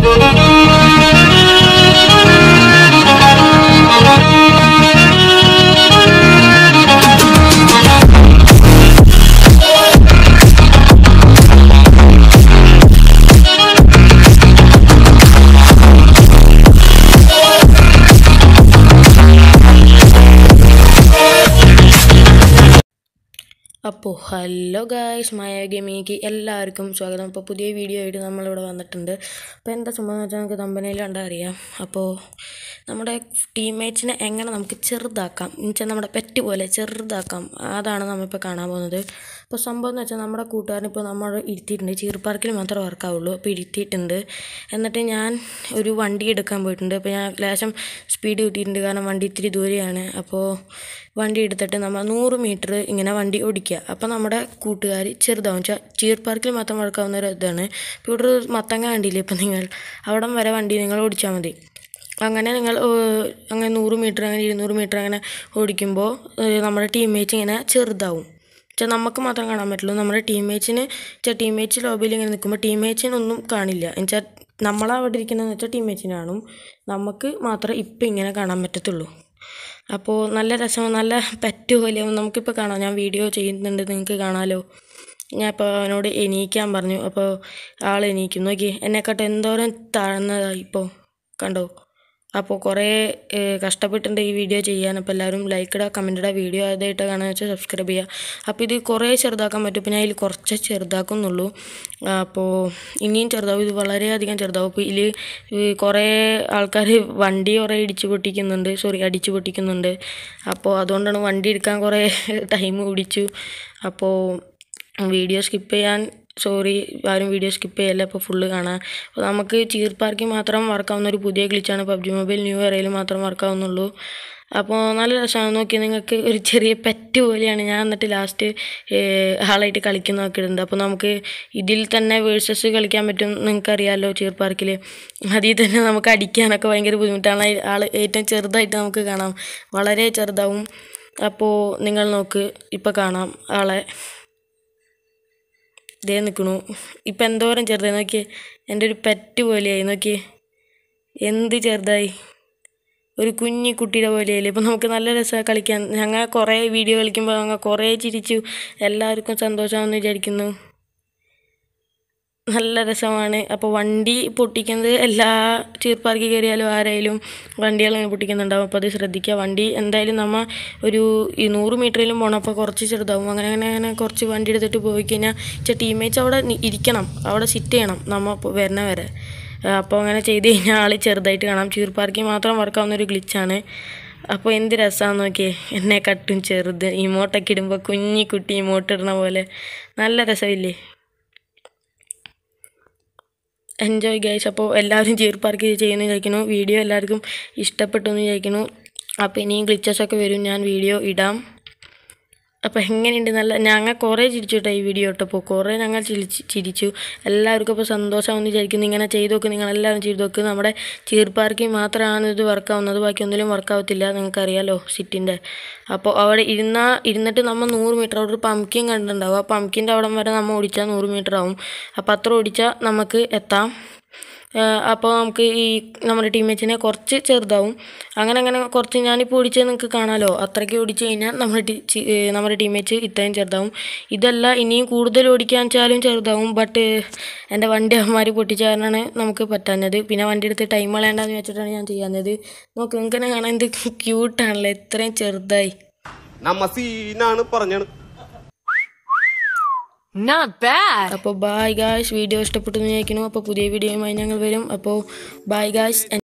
അപ്പോൾ hello guys മായ ഗെയിമിലേക്ക് എല്ലാവർക്കും സ്വാഗതം അപ്പോൾ പുതിയ വീഡിയോ ആയിട്ട് നമ്മളിവിടെ വന്നിട്ടുണ്ട് അപ്പോൾ എന്താ സംഭവം എന്ന് വെച്ചാൽ നമുക്ക് കമ്പനിയിൽ കണ്ടാൽ അറിയാം അപ്പോൾ നമ്മുടെ ടീംമേറ്റ്സിനെ എങ്ങനെ നമുക്ക് ചെറുതാക്കാം എന്നുവെച്ചാൽ നമ്മുടെ പെറ്റ് പോലെ ചെറുതാക്കാം അതാണ് നമ്മളിപ്പോൾ കാണാൻ പോകുന്നത് അപ്പോൾ സംഭവം എന്ന് വെച്ചാൽ നമ്മുടെ കൂട്ടുകാരൻ ഇപ്പോൾ നമ്മൾ ഇരുത്തിയിട്ടുണ്ട് ചീർ പാർക്കിൽ മാത്രമേ വർക്കാവുള്ളൂ അപ്പോൾ ഇരുത്തിയിട്ടുണ്ട് എന്നിട്ട് ഞാൻ ഒരു വണ്ടി എടുക്കാൻ പോയിട്ടുണ്ട് അപ്പോൾ ഞാൻ ലേശം സ്പീഡ് കിട്ടിയിട്ടുണ്ട് കാരണം വണ്ടി ഇത്തിരി ദൂരെയാണ് അപ്പോൾ വണ്ടി എടുത്തിട്ട് നമ്മൾ നൂറ് മീറ്റർ ഇങ്ങനെ വണ്ടി ഓടിക്കുക അപ്പോൾ നമ്മുടെ കൂട്ടുകാർ ചെറുതാവും വെച്ചാൽ ചീർ പാർക്കിൽ മാത്രം വർക്കാവുന്ന ഒരു ഇതാണ് ഇപ്പോൾ ഇവിടെ ഒരു മത്തങ്ങ കണ്ടില്ലേ ഇപ്പം നിങ്ങൾ അവിടം വരെ വണ്ടി നിങ്ങൾ ഓടിച്ചാൽ മതി അങ്ങനെ നിങ്ങൾ ഏഹ്, അങ്ങനെ നൂറ് മീറ്റർ അങ്ങനെ ഇരുന്നൂറ് മീറ്റർ അങ്ങനെ ഓടിക്കുമ്പോൾ ഏഹ്, നമ്മുടെ ടീംമേറ്റ്സ് ഇങ്ങനെ ചെറുതാവും വെച്ചാൽ നമുക്ക് മാത്രം കാണാൻ പറ്റുള്ളൂ നമ്മുടെ ടീംമേറ്റ്സിന് വെച്ചാൽ ടീംമേറ്റ്സ് ലോബിയിൽ ഇങ്ങനെ നിൽക്കുമ്പോൾ ടീംമേറ്റ്സിനൊന്നും കാണില്ല എന്നുവെച്ചാൽ നമ്മളവിടെ ഇരിക്കുന്നതെന്ന് വെച്ചാൽ ടീംമേറ്റ്സിന് കാണും നമുക്ക് മാത്രമേ ഇപ്പം ഇങ്ങനെ കാണാൻ പറ്റത്തുള്ളൂ അപ്പോൾ നല്ല രസമാണ് നല്ല പെറ്റ് പോലെയാവും നമുക്കിപ്പോൾ കാണാം ഞാൻ വീഡിയോ ചെയ്യുന്നുണ്ട് നിങ്ങൾക്ക് കാണാമല്ലോ ഞാൻ ഇപ്പോൾ അവനോട് എണീക്കാൻ പറഞ്ഞു അപ്പോൾ ആൾ എണീക്കും നോക്കി എന്നെക്കാട്ട് എന്തോരം താഴ്ന്നതായി ഇപ്പോൾ കണ്ടോ അപ്പോൾ കുറേ ഏഹ്, കഷ്ടപ്പെട്ടിട്ടുണ്ട് ഈ വീഡിയോ ചെയ്യാൻ അപ്പോൾ എല്ലാവരും ലൈക്ക് ഇടുക കമൻറ്റ് ഇടുക വീഡിയോ ആദ്യമായിട്ട് കാണുക വെച്ചാൽ സബ്സ്ക്രൈബ് ചെയ്യുക അപ്പോൾ ഇത് കുറേ ചെറുതാക്കാൻ പറ്റും ഇപ്പോൾ ഞാൻ ഇതിൽ കുറച്ച് ചെറുതാക്കുന്നുള്ളൂ അപ്പോൾ ഇനിയും ചെറുതാവും ഇത് വളരെയധികം ചെറുതാവും അപ്പോൾ ഇതിൽ കുറേ ആൾക്കാർ വണ്ടി കുറേ ഇടിച്ച് പൊട്ടിക്കുന്നുണ്ട് സോറി അടിച്ച് പൊട്ടിക്കുന്നുണ്ട് അപ്പോൾ അതുകൊണ്ടാണ് വണ്ടി എടുക്കാൻ കുറേ ടൈം പിടിച്ചു അപ്പോൾ വീഡിയോ സ്കിപ്പ് ചെയ്യാൻ സോറി ആരും വീഡിയോ സ്കിപ്പ് ചെയ്യല്ല അപ്പോൾ ഫുള്ള് കാണാം അപ്പോൾ നമുക്ക് ചീർ പാർക്കിൽ മാത്രം വർക്കാവുന്ന ഒരു പുതിയ ഗ്ലിച്ചാണ് പബ്ജി മൊബൈൽ ന്യൂ ഇയറയിൽ മാത്രം വർക്കാവുന്നുള്ളൂ അപ്പോൾ നല്ല രസമാണ് നോക്കി നിങ്ങൾക്ക് ഒരു ചെറിയ പെറ്റ് പോലെയാണ് ഞാൻ എന്നിട്ട് ലാസ്റ്റ് ആളായിട്ട് കളിക്കുന്ന നോക്കിയിട്ടുണ്ട് അപ്പോൾ നമുക്ക് ഇതിൽ തന്നെ വേഴ്സസ് കളിക്കാൻ പറ്റും നിങ്ങൾക്കറിയാമല്ലോ ചീർ പാർക്കിൽ അതിൽ തന്നെ നമുക്ക് അടിക്കാനൊക്കെ ഭയങ്കര ബുദ്ധിമുട്ടാണ് ആൾ ഏറ്റവും ചെറുതായിട്ട് നമുക്ക് കാണാം വളരെ ചെറുതാവും അപ്പോൾ നിങ്ങൾ നോക്ക് ഇപ്പോൾ കാണാം ആളെ ഇതേ നിൽക്കണു ഇപ്പം എന്തോരം ചെറുതായി നോക്കിയേ എൻ്റെ ഒരു പെറ്റ് പോലെയായി നോക്കിയേ എന്ത് ചെറുതായി ഒരു കുഞ്ഞി കുട്ടിയുടെ പോലെയല്ലേ ഇപ്പം നമുക്ക് നല്ല രസമാണ് കളിക്കാൻ ഞങ്ങൾ കുറേ വീഡിയോ കളിക്കുമ്പോൾ ഞങ്ങൾ കുറേ ചിരിച്ചു എല്ലാവർക്കും സന്തോഷമാണെന്ന് വിചാരിക്കുന്നു നല്ല രസമാണ് അപ്പോൾ വണ്ടി പൊട്ടിക്കുന്നത് എല്ലാ ചീർ പാർക്കിൽ കയറിയാലും ആരായാലും വണ്ടികൾ ഇങ്ങനെ പൊട്ടിക്കുന്നുണ്ടാവും അപ്പോൾ അത് ശ്രദ്ധിക്കുക വണ്ടി എന്തായാലും നമ്മൾ ഒരു ഈ നൂറ് മീറ്ററിലും പോകണം അപ്പോൾ കുറച്ച് ചെറുതാവും അങ്ങനെ അങ്ങനെ അങ്ങനെ കുറച്ച് വണ്ടി എടുത്തിട്ട് പോയി കഴിഞ്ഞാൽ ചില ടീമേറ്റ്സ് അവിടെ നി- ഇരിക്കണം അവിടെ സിറ്റ് ചെയ്യണം നമ്മൾ ഇപ്പോൾ വരുന്ന വരെ ആ, അപ്പോൾ അങ്ങനെ ചെയ്ത് കഴിഞ്ഞാൽ ആൾ ചെറുതായിട്ട് കാണാം ചീർ പാർക്കിൽ മാത്രം വർക്കാവുന്ന ഒരു ഗ്ലിച്ചാണ് അപ്പോൾ എന്ത് രസമാണെന്ന് നോക്കിയേ എന്നെ കട്ടും ചെറുത് ഇമോട്ടൊക്കെ ഇടുമ്പോൾ കുഞ്ഞി കുട്ടി ഇമോട്ട് ഇടുന്ന പോലെ നല്ല രസമില്ലേ എൻജോയ് ഗൈസ് അപ്പോൾ എല്ലാവരും ചീർ പാർക്ക് ചെയ്യുന്നു വിചാരിക്കുന്നു വീഡിയോ എല്ലാവർക്കും ഇഷ്ടപ്പെട്ടു എന്ന് വിചാരിക്കുന്നു അപ്പോൾ ഇനിയും glitches ഒക്കെ വരും ഞാൻ വീഡിയോ ഇടാം അപ്പോൾ എങ്ങനെയുണ്ട് നല്ല ഞങ്ങൾ കുറേ ചിരിച്ചു കേട്ടോ ഈ വീഡിയോ ഇട്ടപ്പോൾ കുറേ ഞങ്ങൾ ചിരിച്ച് ചിരിച്ചു എല്ലാവർക്കും ഇപ്പോൾ സന്തോഷമാണെന്ന് വിചാരിക്കുന്നു ഇങ്ങനെ ചെയ്ത് നോക്ക് നിങ്ങളെല്ലാവരും ചെയ്ത് നോക്ക് നമ്മുടെ ചീർ പാർക്കിൽ മാത്രമാണ് ഇത് വർക്കാവുന്നത് ബാക്കി ഒന്നിലും വർക്കാവത്തില്ല നിങ്ങൾക്കറിയാലോ സിറ്റിൻ്റെ അപ്പോൾ അവിടെ ഇരുന്ന ഇരുന്നിട്ട് നമ്മൾ നൂറ് മീറ്റർ അവിടെ ഒരു പംകിൻ കണ്ടിട്ടുണ്ടാവും ആ പംകിൻ്റെ അവിടം വരെ നമ്മൾ ഓടിച്ചാൽ നൂറ് മീറ്റർ ആവും അപ്പോൾ അത്ര ഓടിച്ചാൽ നമുക്ക് എത്താം അപ്പോൾ നമുക്ക് ഈ നമ്മുടെ ടീമേറ്റ്സിനെ കുറച്ച് ചെറുതാവും അങ്ങനെ അങ്ങനെ കുറച്ച് ഞാനിപ്പോൾ ഓടിച്ചത് നിങ്ങൾക്ക് കാണാമല്ലോ അത്രയ്ക്ക് ഓടിച്ച് കഴിഞ്ഞാൽ നമ്മുടെ ടീ ചി- ഏ, നമ്മുടെ ടീമേറ്റ്സ് ഇത്രയും ചെറുതാവും ഇതല്ല ഇനിയും കൂടുതൽ ഓടിക്കാൻ വെച്ചാലും ചെറുതാവും ബട്ട് എൻ്റെ വണ്ടി അവന്മാർ പൊട്ടിച്ച കാരണമാണ് നമുക്ക് പറ്റാഞ്ഞത് പിന്നെ വണ്ടി എടുത്ത് ടൈം കളയണ്ടെന്ന് വെച്ചിട്ടാണ് ഞാൻ ചെയ്യാഞ്ഞത് നോക്ക് നിങ്ങൾക്ക് തന്നെ കാണാൻ എന്ത് ക്യൂട്ടാണല്ലോ ഇത്രയും ചെറുതായി നമ്മ സീനാണ് പറഞ്ഞത് Not bad. അപ്പോൾ ബായ് ഗായ്സ് വീഡിയോ ഇഷ്ടപ്പെട്ടു എന്ന് വിചാരിക്കുന്നു അപ്പോൾ പുതിയ വീഡിയോയുമായി ഞങ്ങൾ വരും അപ്പോൾ ബായ് ഗായ്സ്